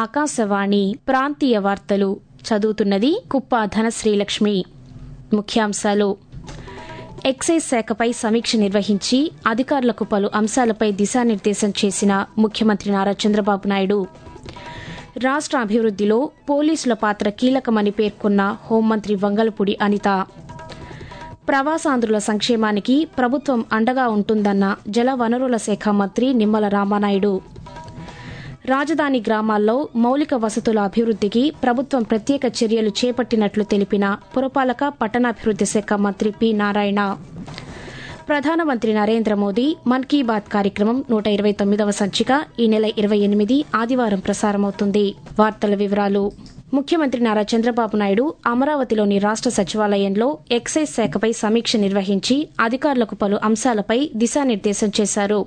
ఆకాశవాణి ప్రాంతీయ వార్తలు చదువుతున్నది కుప్ప ధనశ్రీలక్ష్మి ముఖ్యాంశాలు ఎక్సైజ్ శాఖపై సమీక్ష నిర్వహించి అధికారులకు పలు అంశాలపై దిశానిర్దేశం చేసిన ముఖ్యమంత్రి నారా చంద్రబాబు నాయుడు రాష్ట అభివృద్దిలో పోలీసుల పాత్ర కీలకమని పేర్కొన్న హోంమంత్రి వంగలపూడి అనిత ప్రవాసాంధ్రుల సంక్షేమానికి ప్రభుత్వం అండగా ఉంటుందన్న జల వనరుల శాఖ మంత్రి నిమ్మల రామానాయుడు రాజధాని గ్రామాల్లో మౌలిక వసతుల అభివృద్దికి ప్రభుత్వం ప్రత్యేక చర్యలు చేపట్టినట్లు తెలిపిన పురపాలక పట్టణాభివృద్ది శాఖ మంత్రి పి నారాయణ ప్రధానమంత్రి నరేంద్ర మోదీ మన్ కీ బాత్ కార్యక్రమం నూట ఇరవై తొమ్మిదవ సంచిక ఈ నెల ఇరవై ఎనిమిది ఆదివారం ప్రసారమవుతుంది వార్తల వివరాలు ముఖ్యమంత్రి నారా చంద్రబాబు నాయుడు అమరావతిలోని రాష్ట సచివాలయంలో ఎక్సైజ్ శాఖపై సమీక్ష నిర్వహించి అధికారులకు పలు అంశాలపై దిశానిర్దేశం చేశారు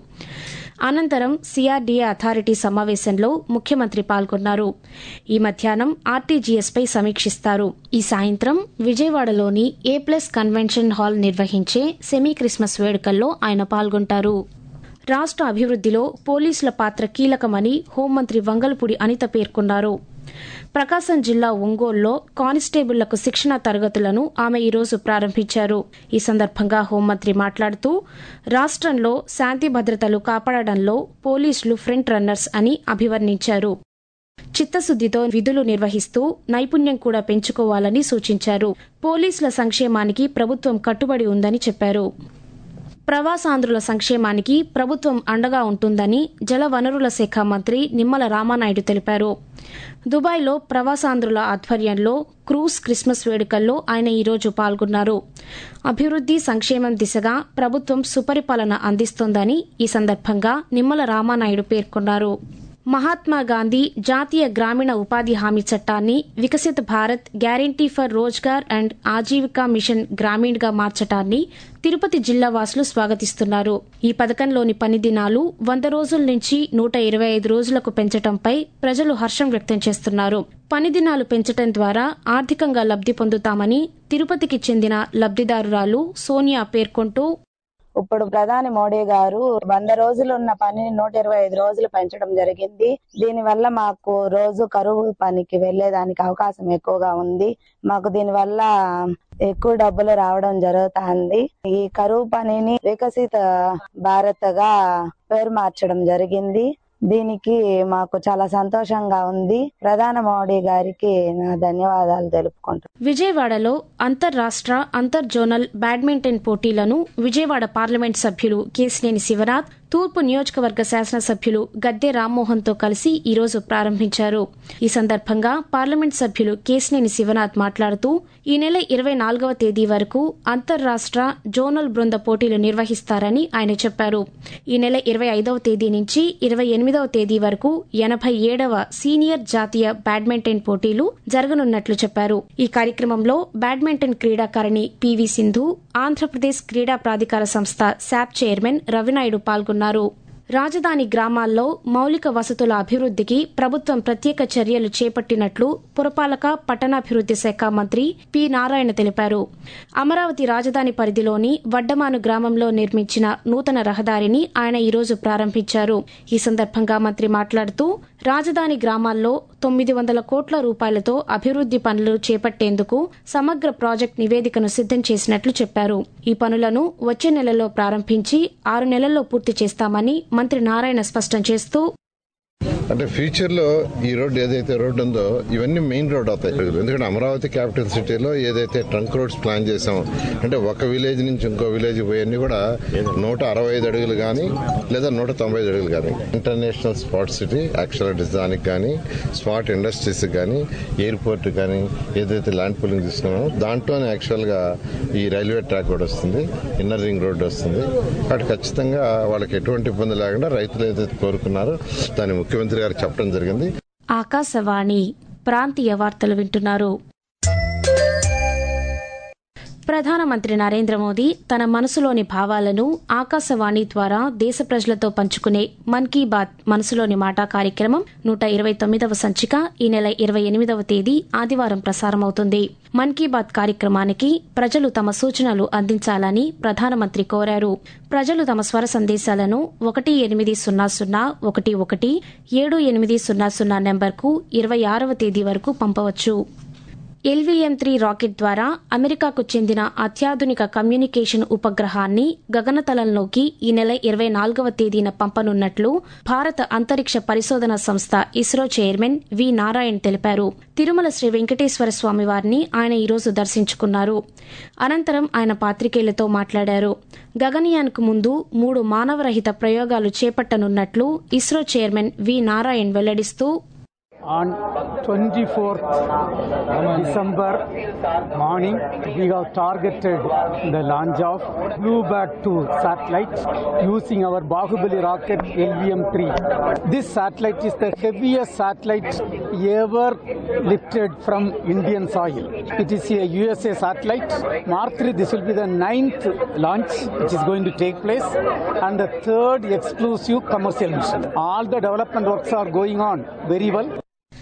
అనంతరం సిఆర్డీఏ అథారిటీ సమావేశంలో ముఖ్యమంత్రి పాల్గొన్నారు ఈ మధ్యాహ్నం ఆర్టీజీఎస్పై సమీక్షిస్తారు ఈ సాయంత్రం విజయవాడలోని ఏ ప్లస్ కన్వెన్షన్ హాల్ నిర్వహించే సెమీ క్రిస్మస్ వేడుకల్లో ఆయన పాల్గొంటారు రాష్ట అభివృద్దిలో పోలీసుల పాత్ర కీలకమని హోంమంత్రి వంగల్పూడి అనిత పేర్కొన్నారు ప్రకాశం జిల్లా ఒంగోలులో కానిస్టేబుళ్లకు శిక్షణ తరగతులను ఆమె ఈరోజు ప్రారంభించారు ఈ సందర్భంగా హోంమంత్రి మాట్లాడుతూ రాష్టంలో శాంతి భద్రతలు కాపాడడంలో పోలీసులు ఫ్రంట్ రన్నర్స్ అని అభివర్ణించారు చిత్తశుద్దితో విధులు నిర్వహిస్తూ నైపుణ్యం కూడా పెంచుకోవాలని సూచించారు పోలీసుల సంక్షేమానికి ప్రభుత్వం కట్టుబడి ఉందని చెప్పారు ప్రవాసాంధ్రుల సంక్షేమానికి ప్రభుత్వం అండగా ఉంటుందని జల వనరుల శాఖ మంత్రి నిమ్మల రామానాయుడు తెలిపారు దుబాయ్లో ప్రవాసాంధ్రుల ఆధ్వర్యంలో క్రూస్ క్రిస్మస్ వేడుకల్లో ఆయన ఈరోజు పాల్గొన్నారు అభివృద్ది సంక్షేమం దిశగా ప్రభుత్వం సుపరిపాలన అందిస్తోందని ఈ సందర్భంగా నిమ్మల రామానాయుడు పేర్కొన్నారు మహాత్మా గాంధీ జాతీయ గ్రామీణ ఉపాధి హామీ చట్టాన్ని Viksit Bharat guarantee for Rozgar and Ajeevika mission Gramin గా మార్చటాన్ని తిరుపతి జిల్లా వాసులు స్వాగతిస్తున్నారు ఈ పథకంలోని పని దినాలు వంద రోజుల నుంచి నూట ఇరవై ఐదు రోజులకు పెంచడంపై ప్రజలు హర్షం వ్యక్తం చేస్తున్నారు పని దినాలు పెంచడం ద్వారా ఆర్థికంగా లబ్ది పొందుతామని తిరుపతికి చెందిన లబ్దిదారురాలు సోనియా పేర్కొంటూ ఇప్పుడు ప్రధాని మోడీ గారు వంద రోజులు ఉన్న పనిని నూట ఇరవై ఐదు రోజులు పెంచడం జరిగింది దీని వల్ల మాకు రోజు కరువు పనికి వెళ్లేదానికి అవకాశం ఎక్కువగా ఉంది మాకు దీని వల్ల ఎక్కువ డబ్బులు రావడం జరుగుతుంది ఈ కరువు పనిని వికసిత భారత్ గా పేరు మార్చడం జరిగింది దీనికి మాకు చాలా సంతోషంగా ఉంది ప్రధాన మోడీ గారికి నా ధన్యవాదాలు తెలుపుకుంటున్నాను విజయవాడలో అంతర్రాష్ట్ర అంతర్జోనల్ బ్యాడ్మింటన్ పోటీలను విజయవాడ పార్లమెంట్ సభ్యులు కేసినేని శివనాథ్ తూర్పు నియోజకవర్గ శాసనసభ్యులు గద్దె రామ్మోహన్తో కలిసి ఈరోజు ప్రారంభించారు ఈ సందర్భంగా పార్లమెంట్ సభ్యులు కేసినేని శివనాథ్ మాట్లాడుతూ ఈ నెల ఇరవై నాలుగవ తేదీ వరకు అంతర్రాష్ట్ర జోనల్ బృంద పోటీలు నిర్వహిస్తారని ఆయన చెప్పారు ఈ నెల ఇరవై ఐదవ తేదీ నుంచి ఇరవై ఎనిమిదవ తేదీ వరకు ఎనభై ఏడవ సీనియర్ జాతీయ బ్యాడ్మింటన్ పోటీలు జరగనున్నట్లు చెప్పారు ఈ కార్యక్రమంలో బ్యాడ్మింటన్ క్రీడాకారిణి పివి సింధు ఆంధ్రప్రదేశ్ క్రీడా ప్రాధికార సంస్థ శాప్ చైర్మన్ రవినాయుడు పాల్గొన్నారు రాజధాని గ్రామాల్లో మౌలిక వసతుల అభివృద్దికి ప్రభుత్వం ప్రత్యేక చర్యలు చేపట్టినట్లు పురపాలక పట్టణాభివృద్ది శాఖ మంత్రి పి నారాయణ తెలిపారు అమరావతి రాజధాని పరిధిలోని వడ్డమాను గ్రామంలో నిర్మించిన నూతన రహదారిని ఆయన ఈరోజు ప్రారంభించారు ఈ సందర్భంగా మంత్రి మాట్లాడుతూ రాజధాని గ్రామాల్లో తొమ్మిది వందల కోట్ల రూపాయలతో అభివృద్ది పనులు చేపట్టేందుకు సమగ్ర ప్రాజెక్ట్ నివేదికను సిద్దం చేసినట్లు చెప్పారు ఈ పనులను వచ్చే నెలలో ప్రారంభించి ఆరు నెలల్లో పూర్తి చేస్తామని మంత్రి నారాయణ స్పష్టం చేస్తూ అంటే ఫ్యూచర్ లో ఈ రోడ్ ఏదైతే రోడ్ ఉందో ఇవన్నీ మెయిన్ రోడ్ అవుతాయి ఎందుకంటే అమరావతి క్యాపిటల్ సిటీలో ఏదైతే ట్రంక్ రోడ్స్ ప్లాన్ చేసామో అంటే ఒక విలేజ్ నుంచి ఇంకో విలేజ్ పోయన్నీ కూడా నూట అరవై ఐదు అడుగులు కానీ లేదా నూట తొంభై ఐదు అడుగులు కానీ ఇంటర్నేషనల్ స్పాట్ సిటీ యాక్చువల్ దానికి కానీ స్మార్ట్ ఇండస్ట్రీస్ కానీ ఎయిర్పోర్ట్ కానీ ఏదైతే ల్యాండ్ పూలింగ్ తీసుకున్నామో దాంట్లోనే యాక్చువల్ గా ఈ రైల్వే ట్రాక్ కూడా వస్తుంది ఇన్నర్ రింగ్ రోడ్ వస్తుంది కాబట్టి ఖచ్చితంగా వాళ్ళకి ఎటువంటి ఇబ్బంది లేకుండా రైతులు ఏదైతే కోరుకున్నారో దాన్ని ముఖ్యమంత్రి గారు చెప్పడం జరిగింది ఆకాశవాణి ప్రాంతీయ వార్తలు వింటున్నారు ప్రధానమంత్రి నరేంద్ర మోదీ తన మనసులోని భావాలను ఆకాశవాణి ద్వారా దేశ ప్రజలతో పంచుకునే మన్ కీ బాత్ మనసులోని మాట కార్యక్రమం నూట ఇరవై తొమ్మిదవ సంచిక ఈ నెల ఇరవై ఎనిమిదవ తేదీ ఆదివారం ప్రసారమవుతుంది మన్ కీ బాత్ కార్యక్రమానికి ప్రజలు తమ సూచనలు అందించాలని ప్రధానమంత్రి కోరారు ప్రజలు తమ స్వర సందేశాలను ఒకటి ఎనిమిది సున్నా సున్నా ఒకటి ఒకటి ఏడు ఎనిమిది సున్నా సున్నా నెంబర్కు ఇరవై ఆరవ తేదీ వరకు పంపవచ్చు ఎల్వీఎం త్రీ రాకెట్ ద్వారా అమెరికాకు చెందిన అత్యాధునిక కమ్యూనికేషన్ ఉపగ్రహాన్ని గగనతలంలోకి ఈ నెల ఇరవై నాలుగవ తేదీన పంపనున్నట్లు భారత అంతరిక్ష పరిశోధన సంస్థ ఇస్రో చైర్మన్ వి నారాయణ్ తెలిపారు తిరుమల శ్రీ వెంకటేశ్వర స్వామి వారిని ఆయన ఈరోజు దర్శించుకున్నారు అనంతరం ఆయన పాత్రికేయులతో మాట్లాడారు గగనయాన్కు ముందు మూడు మానవరహిత ప్రయోగాలు చేపట్టనున్నట్లు ఇస్రో చైర్మన్ వి నారాయణ్ వెల్లడిస్తూ On 24th December morning, we have targeted the launch of Bluebird 2 satellite using our Bahubali rocket LVM-3. This satellite is the heaviest satellite ever lifted from Indian soil. It is a USA satellite. Mark 3, this will be the ninth launch which is going to take place and the third exclusive commercial mission. All the development works are going on very well.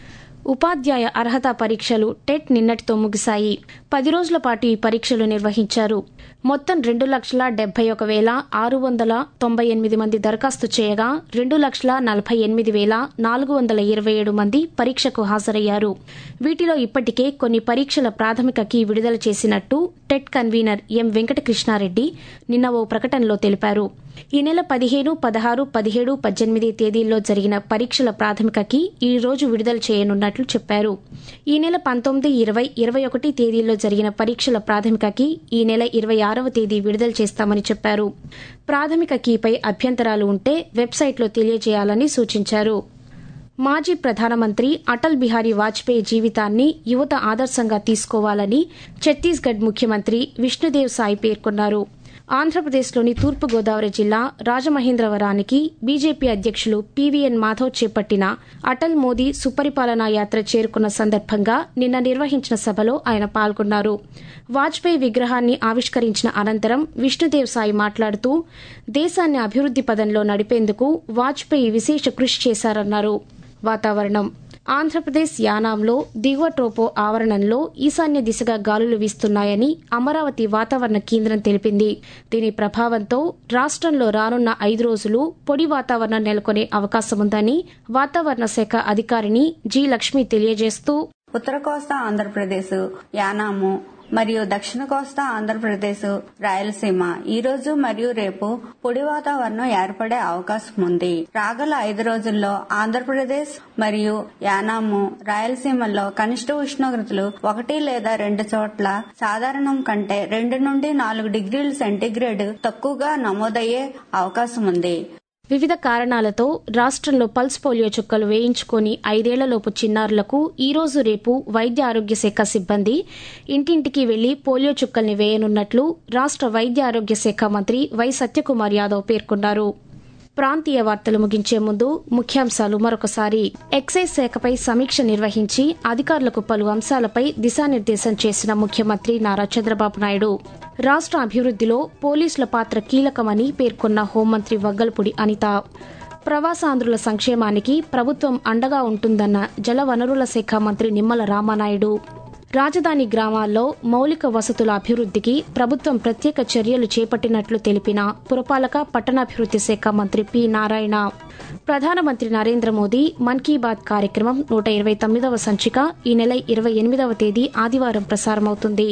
ఉపాధ్యాయ అర్హత పరీక్షలు TET నిన్నటితో ముగిశాయి పది రోజుల పాటు ఈ పరీక్షలు నిర్వహించారు మొత్తం రెండు లక్షల డెబ్బై ఒక వేల ఆరు వందల తొంభై ఎనిమిది మంది దరఖాస్తు చేయగా రెండు లక్షల నలభై ఎనిమిది వేల నాలుగు వందల ఇరవై ఏడు మంది పరీక్షకు హాజరయ్యారు వీటిలో ఇప్పటికే కొన్ని పరీక్షల ప్రాథమిక కీ విడుదల చేసినట్టు టెట్ కన్వీనర్ ఎం వెంకటకృష్ణారెడ్డి నిన్న ఓ ప్రకటనలో తెలిపారు ఈ నెల పదిహేను పదహారు పదిహేడు పద్దెనిమిది తేదీల్లో జరిగిన పరీక్షల ప్రాథమిక కీ ఈ రోజు విడుదల చేయనున్నట్లు చెప్పారు ఈ నెల పంతొమ్మిది ఇరవై ఇరవై ఒకటి తేదీల్లో జరిగిన పరీక్షల ప్రాథమిక కీ ఈ నెల ఇరవై ఆరవ తేదీ విడుదల చేస్తామని చెప్పారు ప్రాథమిక కీపై అభ్యంతరాలు ఉంటే వెబ్సైట్లో తెలియజేయాలని సూచించారు మాజీ ప్రధానమంత్రి అటల్ బిహారీ వాజ్పేయి జీవితాన్ని యువత ఆదర్శంగా తీసుకోవాలని ఛత్తీస్గఢ్ ముఖ్యమంత్రి విష్ణుదేవ్ సాయి పేర్కొన్నారు ఆంధ్రప్రదేశ్లోని తూర్పుగోదావరి జిల్లా రాజమహేంద్రవరానికి బీజేపీ అధ్యక్షులు పీవీఎన్ మాధవ్ చేపట్టిన అటల్ మోదీ సుపరిపాలనా యాత్ర చేరుకున్న సందర్భంగా నిన్న నిర్వహించిన సభలో ఆయన పాల్గొన్నారు వాజ్పేయి విగ్రహాన్ని ఆవిష్కరించిన అనంతరం విష్ణుదేవ్ సాయి మాట్లాడుతూ దేశాన్ని అభివృద్ది పదంలో నడిపేందుకు వాజ్పేయి విశేష కృషి చేశారన్నారు వాతావరణం ఆంధ్రప్రదేశ్ యానాంలో దిగువ ట్రోపో ఆవరణంలో ఈశాన్య దిశగా గాలులు వీస్తున్నాయని అమరావతి వాతావరణ కేంద్రం తెలిపింది దీని ప్రభావంతో రాష్ట్రంలో రానున్న ఐదు రోజులు పొడి వాతావరణం నెలకొనే అవకాశముందని వాతావరణ శాఖ అధికారిని జి లక్ష్మి తెలియజేస్తూ ఉత్తర కోస్తా ఆంధ్రప్రదేశ్ యానాము మరియు దక్షిణ కోస్తా ఆంధ్రప్రదేశ్ రాయలసీమ ఈ రోజు మరియు రేపు పొడి వాతావరణం ఏర్పడే అవకాశం ఉంది రాగల ఐదు రోజుల్లో ఆంధ్రప్రదేశ్ మరియు యానాము రాయలసీమల్లో కనిష్ట ఉష్ణోగ్రతలు ఒకటి లేదా రెండు చోట్ల సాధారణం కంటే రెండు నుండి నాలుగు డిగ్రీల సెంటీగ్రేడ్ తక్కువగా నమోదయ్యే అవకాశం ఉంది వివిధ కారణాలతో రాష్ట్రంలో పల్స్ పోలియో చుక్కలు వేయించుకొని ఐదేళ్లలోపు చిన్నారులకు ఈ రోజు రేపు వైద్య ఆరోగ్య శాఖ సిబ్బంది ఇంటింటికి వెళ్లి పోలియో చుక్కల్ని వేయనున్నట్లు రాష్ట్ర వైద్య ఆరోగ్య శాఖ మంత్రి వై సత్యకుమార్ యాదవ్ పేర్కొన్నారు ప్రాంతీయ వార్తలు ముగించే ముందు ముఖ్యాంశాలు మరొకసారి ఎక్సైజ్ శాఖపై సమీక్ష నిర్వహించి అధికారులకు పలు అంశాలపై దిశానిర్దేశం చేసిన ముఖ్యమంత్రి నారా చంద్రబాబు నాయుడు రాష్ట్ర అభివృద్దిలో పోలీసుల పాత్ర కీలకమని పేర్కొన్న హోంమంత్రి వగ్గల్పూడి అనిత ప్రవాసాంధ్రుల సంక్షేమానికి ప్రభుత్వం అండగా ఉంటుందన్న జలవనరుల శాఖ మంత్రి నిమ్మల రామానాయుడు రాజధాని గ్రామాల్లో మౌలిక వసతుల అభివృద్దికి ప్రభుత్వం ప్రత్యేక చర్యలు చేపట్టినట్లు తెలిపిన పురపాలక పట్టణాభివృద్ది శాఖ మంత్రి పి నారాయణ ప్రధానమంత్రి నరేంద్ర మోదీ మన్ కీ బాత్ కార్యక్రమం నూట ఇరవై తొమ్మిదవ సంచిక ఈ నెల ఇరవై ఎనిమిదవ తేదీ ఆదివారం ప్రసారమవుతుంది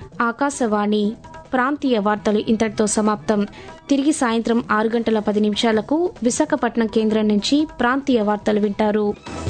ఆకాశవాణి ప్రాంతీయ వార్తలు ఇంతటితో సమాప్తం తిరిగి సాయంత్రం ఆరు గంటల పది నిమిషాలకు విశాఖపట్నం కేంద్రం నుంచి ప్రాంతీయ వార్తలు వింటారు